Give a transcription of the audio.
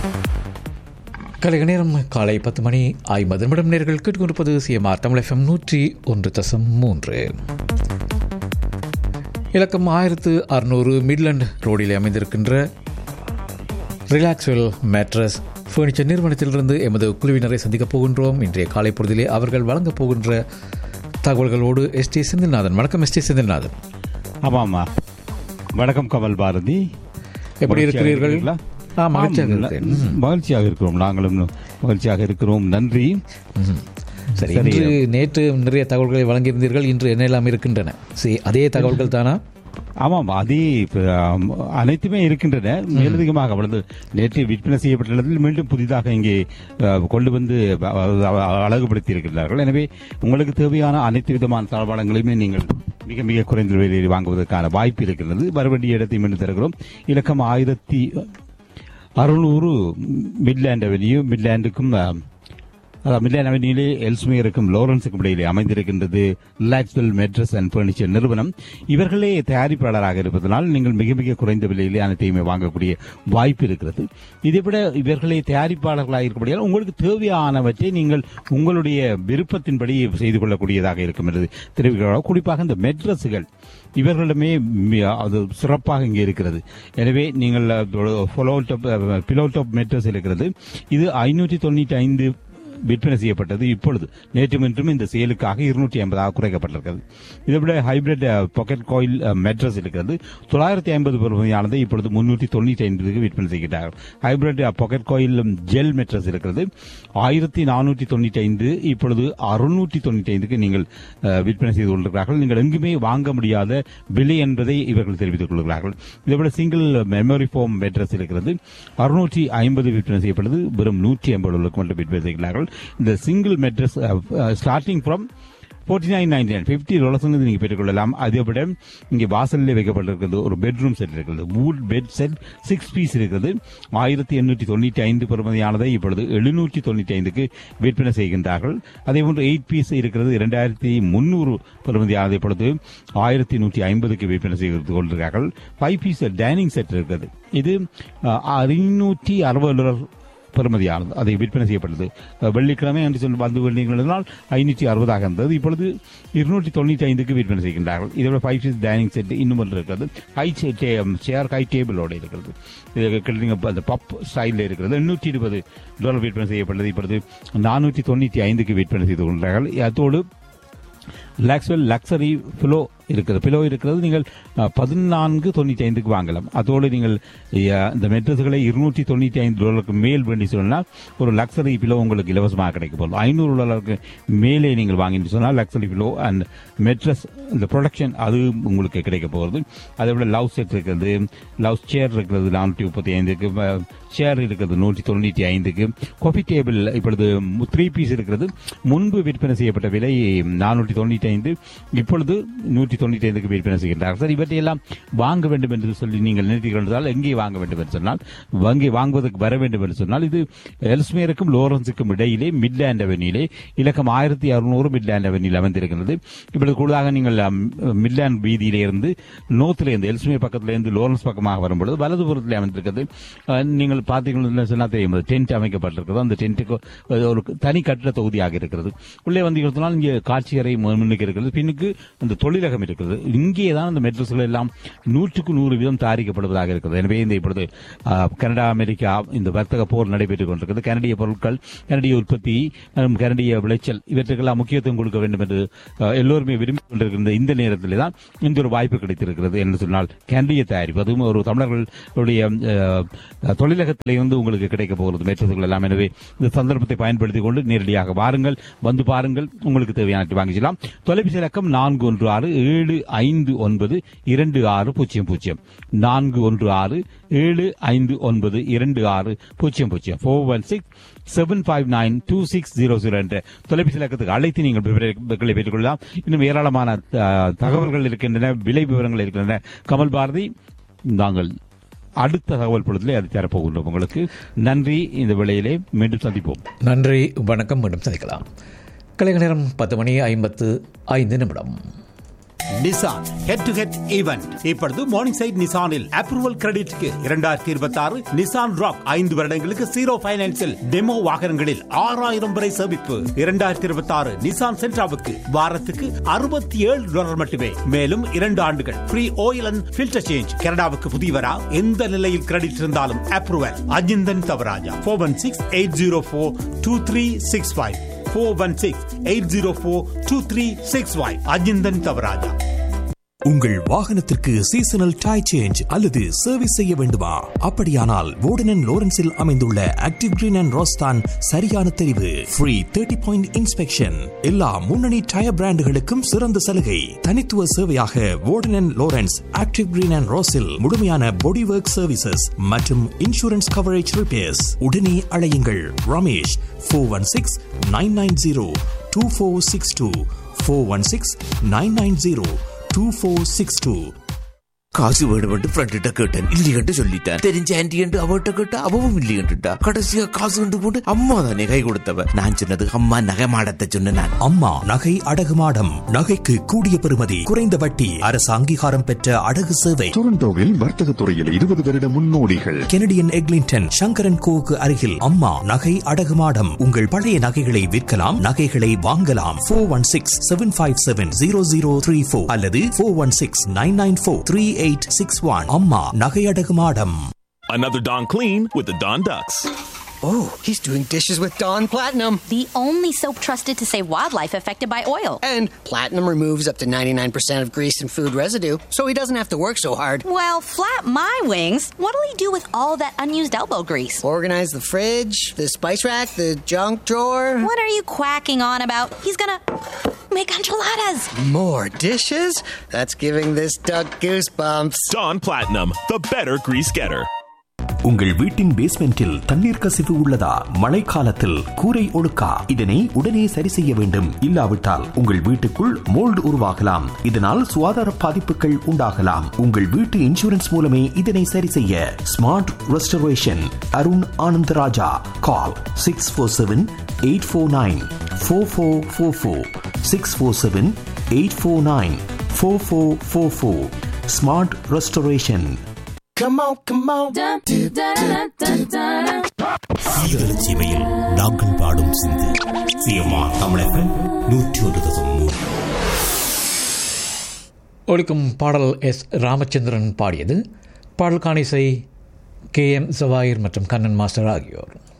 கலைக நேரம் காலை பத்து மணி ஐம்பது நிமிடம் நேர்கள் கேட்டுக்கொண்டிருப்பது சிஎம்ஆர் தமிழ் எஃப்எம் நூற்றி ஒன்று தசம் மூன்று இலக்கம் ஆயிரத்து அறுநூறு மிட்லண்ட் ரோடில் அமைந்திருக்கின்ற ரிலாக்ஸ்வெல் மேட்ரஸ் ஃபர்னிச்சர் நிறுவனத்திலிருந்து எமது குழுவினரை சந்திக்கப் போகின்றோம் இன்றைய காலை பொழுதிலே அவர்கள் வழங்கப் போகின்ற தகவல்களோடு எஸ் டி செந்தில்நாதன் வணக்கம் எஸ் டி செந்தில்நாதன் ஆமாம்மா வணக்கம் கமல் பாரதி எப்படி மகிழ்ச்சியாக இருக்கிறீர்கள் இருக்கிறீர்களா? ஆ மகிழ்ச்சியாக ஆம், இருக்கிறேன் ந- மகிழ்ச்சியாக இருக்கிறோம் நாங்களும் மகிழ்ச்சியாக இருக்கிறோம் நன்றி சரி சரி. இன்று நேற்று நிறைய தகவல்களை வழங்கியிருந்தீர்கள் இன்று என்னெல்லாம் இருக்கின்றன சரி அதே தகவல்கள் தானா ஆமாம் அதே இப்ப, ஆம், அனைத்துமே இருக்கின்றன மேலதிகமாக அவ்வளவு நேற்று விற்பனை செய்யப்பட்டுள்ளதில் மீண்டும் புதிதாக இங்கே அ, கொண்டு வந்து அ, அ, அழகுபடுத்தி இருக்கிறார்கள் எனவே உங்களுக்கு தேவையான அனைத்து விதமான தளவாடங்களையுமே நீங்கள் மிக மிக குறைந்த விலையில் வாங்குவதற்கான வாய்ப்பு இருக்கிறது வர வேண்டிய இடத்தை மீண்டும் தருகிறோம் இலக்கம் ஆயிரத்தி அறுநூறு மிட்லேண்ட் அவென்யூ மிட்லேண்டுக்கும் அ, அதாவது மிட்லேண்ட் அவென்யூலே எல்ஸ்மேருக்கும் லோரன்ஸுக்கும் இடையிலே அமைந்திருக்கின்றது ரிலாக்ஸ்வெல் மெட்ரஸ் அண்ட் பர்னிச்சர் நிறுவனம் இவர்களே தயாரிப்பாளராக இருப்பதனால் நீங்கள் மிக மிக குறைந்த விலையிலே அனைத்தையுமே வாங்கக்கூடிய வாய்ப்பு இருக்கிறது இதைவிட இவர்களே தயாரிப்பாளர்களாக இருக்கக்கூடியால் உங்களுக்கு தேவையானவற்றை நீங்கள் உங்களுடைய விருப்பத்தின்படி செய்து கொள்ளக்கூடியதாக இருக்கும் என்று தெரிவிக்கிறார்கள் குறிப்பாக இந்த மெட்ரஸுகள் இவர்களிடமே மி- அது சிறப்பாக இங்கே இருக்கிறது எனவே நீங்கள் pillow top pillow top mattress இருக்கிறது இது ஐநூற்றி தொண்ணூற்றி ஐந்து விற்பனை செய்யப்பட்டது இப்பொழுது நேற்று இன்றும் இந்த செயலுக்காக இருநூற்றி ஐம்பதாக குறைக்கப்பட்டிருக்கிறது இதைவிட ஹைபிரிட் பாக்கெட் கோயில் மெட்ரஸ் இருக்கிறது தொள்ளாயிரத்தி ஐம்பது பெறுமதியானது இப்பொழுது முன்னூற்றி தொண்ணூற்றி ஐம்பதுக்கு விற்பனை செய்கிறார்கள் hybrid pocket coil gel mattress இருக்கிறது ஆயிரத்தி நானூற்றி தொண்ணூற்றி ஐந்து இப்பொழுது அறுநூற்றி தொண்ணூற்றி ஐந்துக்கு நீங்கள் அஹ், விற்பனை செய்து கொண்டிருக்கிறார்கள் நீங்கள் எங்குமே வாங்க முடியாத விலை என்பதை இவர்கள் தெரிவித்துக் கொள்கிறார்கள் இதைவிட சிங்கிள் மெமரி ஃபோம் மெட்ரஸ் இருக்கிறது அறுநூற்றி ஐம்பது விற்பனை செய்யப்படுது வெறும் நூற்றி ஐம்பது உள்ளுக்கு மட்டும் விற்பனை செய்கிறார்கள் இந்த single mattress starting from forty nine ninety nine fifty dollars நீங்கள் பெற்றுக்கொள்ளலாம் அதை விட இங்கே வாசலில் வைக்கப்பட்டிருக்கிறது ஒரு பெட்ரூம் செட் இருக்கிறது wood bed set six piece இருக்கிறது ஆயிரத்தி எண்ணூற்றி தொண்ணூற்றி ஐந்து பெறுமதியானதை இப்பொழுது எழுநூற்றி தொண்ணூற்றி ஐந்துக்கு விற்பனை செய்கின்றார்கள் அதே போன்று எயிட் பீஸ் இருக்கிறது இரண்டாயிரத்தி முந்நூறு பெறுமதியானது இப்பொழுது ஆயிரத்தி நூற்றி ஐம்பதுக்கு விற்பனை செய்து கொண்டிருக்கிறார்கள் ஃபைவ் பீஸ் டைனிங் செட் இருக்கிறது இது ஐநூற்றி அறுபது டாலர் பெறுமதியானது அதை விற்பனை செய்யப்பட்டது அஹ், வெள்ளிக்கிழமை என்று சொல்லி வந்து வெள்ளிக்கிழமைனால் ஐநூற்றி அறுபதாக இருந்தது இப்பொழுது இருநூற்றி தொண்ணூற்றி ஐந்துக்கு விற்பனை செய்கின்றார்கள் இதோட ஃபைவ் சீட் டைனிங் செட் இன்னும் ஒன்று இருக்கிறது ஹை சேர் ஹை டேபிளோட இருக்கிறது இது கிட்டத்தட்ட அந்த பப் ஸ்டைலில் இருக்கிறது எண்ணூற்றி இருபது டாலர் விற்பனை செய்யப்பட்டது இப்பொழுது நானூற்றி தொண்ணூற்றி ஐந்துக்கு விற்பனை செய்து கொண்டார்கள் அதோடு லாக்ஸ்வெல் லக்ஸரி பிலோ இருக்கிறது பிலோ இருக்கிறது நீங்கள் அஹ், பதினான்கு தொண்ணூற்றி ஐந்துக்கு வாங்கலாம் அதோடு நீங்கள் அஹ், இந்த மெட்ரஸ்களை இருநூற்றி தொண்ணூற்றி ஐந்து டாலருக்கு மேல் வேண்டி சொன்னால் ஒரு லக்ஸரி பிலோ உங்களுக்கு இலவசமாக கிடைக்க போகுது ஐநூறு டாலருக்கு மேலே நீங்கள் வாங்கிட்டு சொன்னால் லக்ஸரி பிலோ அண்ட் மெட்ரஸ் இந்த ப்ரொடக்ஷன் அது உங்களுக்கு கிடைக்க போகிறது அதை விட லவ் செட் இருக்கிறது லவ் சேர் இருக்கிறது நானூற்றி முப்பத்தி ஐந்துக்கு சேர் இருக்கிறது நூற்றி தொண்ணூற்றி ஐந்துக்கு காஃபி டேபிள் இப்பொழுது த்ரீ பீஸ் இருக்கிறது முன்பு விற்பனை செய்யப்பட்ட விலை நானூற்றி தொண்ணூற்றி ஐந்து இப்பொழுது நூற்றி தொண்ணூற்றி ஐந்துக்கு விற்பனை செய்கின்றார்கள் சார் இவற்றையெல்லாம் வாங்க வேண்டும் என்று சொல்லி நீங்கள் நிறுத்திக் எங்கே வாங்க வேண்டும் என்று சொன்னால் வங்கி வாங்குவதற்கு வர வேண்டும் என்று சொன்னால் இது எல்ஸ்மேருக்கும் லோரன்ஸுக்கும் இடையிலே மிட்லேண்ட் அவெனியிலே இலக்கம் ஆயிரத்தி அறுநூறு மிட்லேண்ட் அவெனியில் அமைந்திருக்கிறது இப்பொழுது கூடுதலாக நீங்கள் அம், மிட்லேண்ட் வீதியிலே இருந்து நோர்த்தில் இருந்து எல்ஸ்மேர் பக்கத்தில் இருந்து லோரன்ஸ் பக்கமாக வரும்பொழுது வலதுபுறத்தில் அமைந்திருக்கிறது அஹ், நீங்கள் பார்த்தீங்கன்னா சொன்னா தெரியும் டென்ட் அமைக்கப்பட்டிருக்கிறது அந்த டென்ட்டுக்கு ஒரு தனி கட்டிட தொகுதியாக இருக்கிறது உள்ளே வந்து சொன்னால் இங்கே காட்சி அறை மு- முன்னுக்கு இருக்கிறது பின்னுக்கு அந்த தொழிலகம் இருக்கிறது இங்கே தான் அந்த மெட்ரஸ்கள் எல்லாம் நூற்றுக்கு நூறு வீதம் தயாரிக்கப்படுவதாக இருக்கிறது எனவே இந்த இப்பொழுது அஹ், கனடா அமெரிக்கா இந்த வர்த்தக போர் நடைபெற்றுக் கொண்டிருக்கிறது கனடிய பொருட்கள் கனடிய உற்பத்தி மற்றும் கனடிய விளைச்சல் இவற்றுக்கெல்லாம் முக்கியத்துவம் கொடுக்க வேண்டும் என்று அஹ், எல்லோருமே விரும்பிக் கொண்டிருக்கின்ற இந்த நேரத்தில் தான் இந்த ஒரு வாய்ப்பு கிடைத்திருக்கிறது என்று சொன்னால் கனடிய தயாரிப்பு அதுவும் ஒரு தமிழர்களுடைய அஹ், தொழிலகத்திலே வந்து உங்களுக்கு கிடைக்க போகிறது மெட்ரஸ்கள் எல்லாம் எனவே இந்த சந்தர்ப்பத்தை பயன்படுத்திக் கொண்டு நேரடியாக வாருங்கள் வந்து பாருங்கள் உங்களுக்கு தேவையான வாங்கிக்கலாம் தொலைபேசி இலக்கம் நான்கு ஒன்று ஆறு ஏழு ஐந்து ஒன்பது இரண்டு ஆறு பூஜ்ஜியம் பூஜ்ஜியம் நான்கு ஒன்று ஆறு ஏழு ஐந்து ஒன்பது இரண்டு ஆறு பூஜ்ஜியம் பூஜ்ஜியம் four one six seven five nine two six zero zero என்ற தொலைபேசி இலக்கத்துக்கு அழைத்து நீங்கள் விவரங்களை பெற்றுக்கொள்ளலாம் இன்னும் ஏராளமான அஹ், தகவல்கள் இருக்கின்றன விலை விவரங்கள் இருக்கின்றன கமல் பாரதி நாங்கள் அடுத்த தகவல் பொழுதிலே அதை தரப்போகின்றோம் உங்களுக்கு நன்றி இந்த வேளையிலே மீண்டும் சந்திப்போம் நன்றி வணக்கம் மீண்டும் சந்திக்கலாம் கலைக நேரம் பத்து மணி ஐம்பத்து ஐந்து நிமிடம் Nissan head to head event இப்பொழுது மார்னிங் சைட் நிசானில் அப்ரூவல் கிரெடிட்க்கு இரண்டாயிரத்தி இருபத்தி ஆறு நிசான் ராக் ஐந்து வருடங்களுக்கு ஜீரோ பைனான்சில் டெமோ வாகனங்களில் ஆறாயிரம் வரை சேமிப்பு இரண்டாயிரத்தி இருபத்தி ஆறு நிசான் சென்ட்ராவுக்கு வாரத்துக்கு அறுபத்தி ஏழு டாலர் மட்டுமே மேலும் இரண்டு ஆண்டுகள் free oil and filter change கனடாவுக்கு புதியவரா எந்த நிலையில் கிரெடிட் இருந்தாலும் approval Ajinthan Thavaraja four one six eight zero four two three six five four one six eight zero four two three six five Ajinthan Thavaraja உங்கள் வாகனத்திற்கு சீசனல் டை சேஞ்ச் அல்லது சர்வீஸ் செய்ய வேண்டுமா அப்படியானால் வோர்டன் லோரன்ஸில் அமைந்துள்ள ஆக்டிவ் கிரீன் அண்ட் ரோஸ்தான் சரியான தெரிவு ஃப்ரீ தேர்ட்டி பாயிண்ட் இன்ஸ்பெக்ஷன் எல்லா முன்னணி டயர் பிராண்டுகளுக்கும் சிறந்த சலுகை தனித்துவ சேவையாக Warden Lawrence Active Green and ரோஸில் முழுமையான பாடி ஒர்க் சர்வீசஸ் மற்றும் இன்சூரன்ஸ் கவரேஜ் ரிப்பேர்ஸ் உடனே அழையுங்கள் Ramesh four one six nine nine zero two four six two four one six nine nine zero two four six two காசு வேணுமென்று ஃப்ரெண்ட்ட கேட்டேன் இல்லையென்று சொல்லிட்டேன் தெரிஞ்ச ஆன்டி என்று அவட்ட கேட்டா அவவும் இல்லையென்றுட்டா கடைசியா காசு கொண்டு போட்டு அம்மா தானே கை கொடுத்தவ நான் சொன்னது அம்மா நகை மாடத்தை சொன்ன நான் அம்மா நகை அடகு மாடம் நகைக்கு கூடிய பெறுமதி குறைந்த வட்டி அரசு அங்கீகாரம் பெற்ற அடகு சேவை டொரண்டோவில் வர்த்தக துறையில் இருபது வருட முன்னோடிகள் கெனடியன் எக்லிங்டன் சங்கரன் கோவுக்கு அருகில் அம்மா நகை அடகு மாடம் உங்கள் பழைய நகைகளை விற்கலாம் நகைகளை வாங்கலாம் four one six seven five seven zero zero three four அல்லது four one six nine nine four three eight six one அம்மா நகை அடகு மாடம் Another Don Clean with the Don Ducks. Oh, he's doing dishes with Dawn Platinum. The only soap trusted to save wildlife affected by oil. And Platinum removes up to 99% of grease and food residue, so he doesn't have to work so hard. Well, flap my wings. What'll he do with all that unused elbow grease? Organize the fridge, the spice rack, the junk drawer. What are you quacking on about? He's gonna make enchiladas. More dishes? That's giving this duck goosebumps. Don Platinum, the better grease getter. உங்கள் வீட்டின் பேஸ்மெண்டில் தண்ணீர் கசிவு உள்ளதா மழைக்காலத்தில் கூரை ஒழுக்கா இதனை உடனே சரி செய்ய வேண்டும் இல்லாவிட்டால் உங்கள் வீட்டுக்குள் மோல்டு உருவாகலாம் இதனால் சுகாதார பாதிப்புகள் உண்டாகலாம் உங்கள் வீட்டு இன்சூரன்ஸ் மூலமே இதனை சரி செய்ய smart restoration Arun Anandaraja call six four seven eight four nine four four four four six four seven eight four nine four four four four smart restoration Come on, come on. சீர்களும் சீமையில் நாங்கள் பாடும் சிந்து சிஎம்ஆ தமிழகம் நூற்றி ஒரு தசம் மூணு ஒழிக்கும் பாடல் எஸ் ராமச்சந்திரன் பாடியது பாடல் காணிசை கே எம் சவாயர் மற்றும் கண்ணன் மாஸ்டர் ஆகியோர்